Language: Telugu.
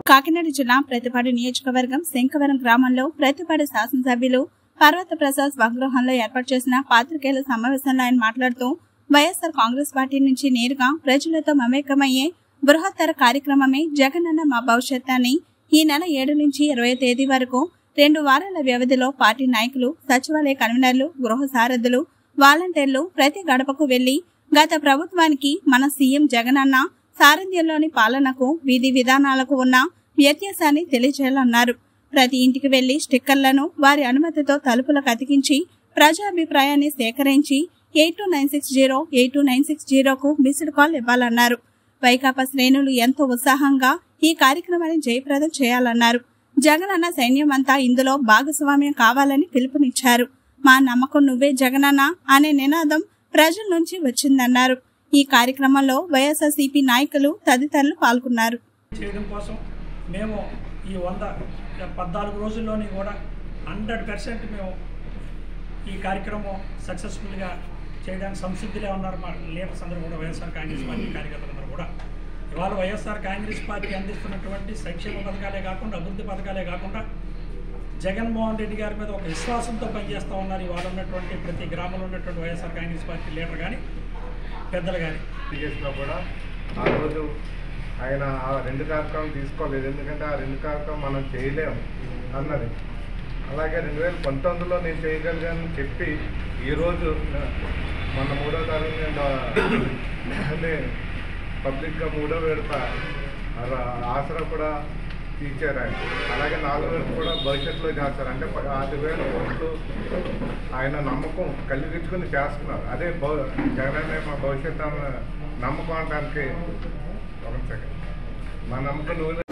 కాకినాడ జిల్లా ప్రతిపాడు నియోజకవర్గం శంకవరం గ్రామంలో ప్రతిపాడు శాసనసభ్యులు పర్వత ప్రసాద్ స్వగృహంలో ఏర్పాటు చేసిన పాత్రికేయుల సమావేశంలో ఆయన మాట్లాడుతూ వైఎస్ఆర్ కాంగ్రెస్ పార్టీ నుంచి నేరుగా ప్రజలతో మమేకమయ్యే బృహత్తర కార్యక్రమమే జగనన్న మా భవిష్యత్ అని ఈ నెల ఏడు నుంచి ఇరవై తేదీ వరకు రెండు వారాల వ్యవధిలో పార్టీ నాయకులు సచివాలయ కన్వీనర్లు గృహ సారథులు వాలంటీర్లు ప్రతి గడపకు వెళ్లి గత ప్రభుత్వానికి మన సీఎం జగనన్న సారథ్యంలోని పాలనకు విధి విధానాలకు ఉన్న వ్యత్యాసాన్ని తెలియజేయాలన్నారు ప్రతి ఇంటికి వెళ్లి స్టిక్కర్లను వారి అనుమతితో తలుపులకు అతికించి ప్రజాభిప్రాయాన్ని సేకరించి eight two nine six zero eight two nine six జీరోకు మిస్డ్ కాల్ ఇవ్వాలన్నారు వైకాపా శ్రేణులు ఎంతో ఉత్సాహంగా ఈ కార్యక్రమాన్ని జయప్రదం చేయాలన్నారు జగనన్న సైన్యం అంతా ఇందులో భాగస్వామ్యం కావాలని పిలుపునిచ్చారు మా నమ్మకం నువ్వే జగనన్న అనే నినాదం ప్రజల నుంచి వచ్చిందన్నారు ఈ కార్యక్రమంలో వైఎస్ఆర్సీపీ నాయకులు తదితరులు పాల్గొన్నారు చేయడం కోసం మేము ఈ వంద పద్నాలుగు రోజుల్లోని కూడా హండ్రెడ్ పర్సెంట్ మేము ఈ కార్యక్రమం సక్సెస్ఫుల్గా చేయడానికి సంసిద్ధిలో ఉన్నారు మా లీడర్స్ అందరూ కూడా వైఎస్ఆర్ కాంగ్రెస్ పార్టీ కార్యకర్తలందరూ కూడా ఇవాళ వైఎస్ఆర్ కాంగ్రెస్ పార్టీ అందిస్తున్నటువంటి సంక్షేమ పథకాలే కాకుండా అభివృద్ధి పథకాలే కాకుండా జగన్మోహన్ రెడ్డి గారి మీద ఒక విశ్వాసంతో పనిచేస్తూ ఉన్నారు ఇవాళ ఉన్నటువంటి ప్రతి గ్రామంలో ఉన్నటువంటి వైఎస్ఆర్ కాంగ్రెస్ పార్టీ లీడర్ కానీ పెద్దలు కానీ చేసినా కూడా ఆ రోజు ఆయన ఆ రెండు కార్యక్రమం తీసుకోలేదు ఎందుకంటే ఆ రెండు కార్యక్రమం మనం చేయలేము అన్నది అలాగే రెండు వేల పంతొమ్మిదిలో నేను చేయగలిగానని చెప్పి ఈరోజు మొన్న మూడో తారీఖు నేను పబ్లిక్గా మూడో విడత ర- ఆసరా కూడా తీర్చారు ఆయన అలాగే నాలుగో విడత కూడా భవిష్యత్తులో చేస్తారు అంటే ప- ఆరు వేల కోట్లు ఆయన నమ్మకం కలిగించుకుని చేస్తున్నారు అదే భవ జగనన్న మా భవిష్యత్తు అన్న నమ్మకం అనడానికి ఒక సెకండ్ మా నమ్మకం నువ్వు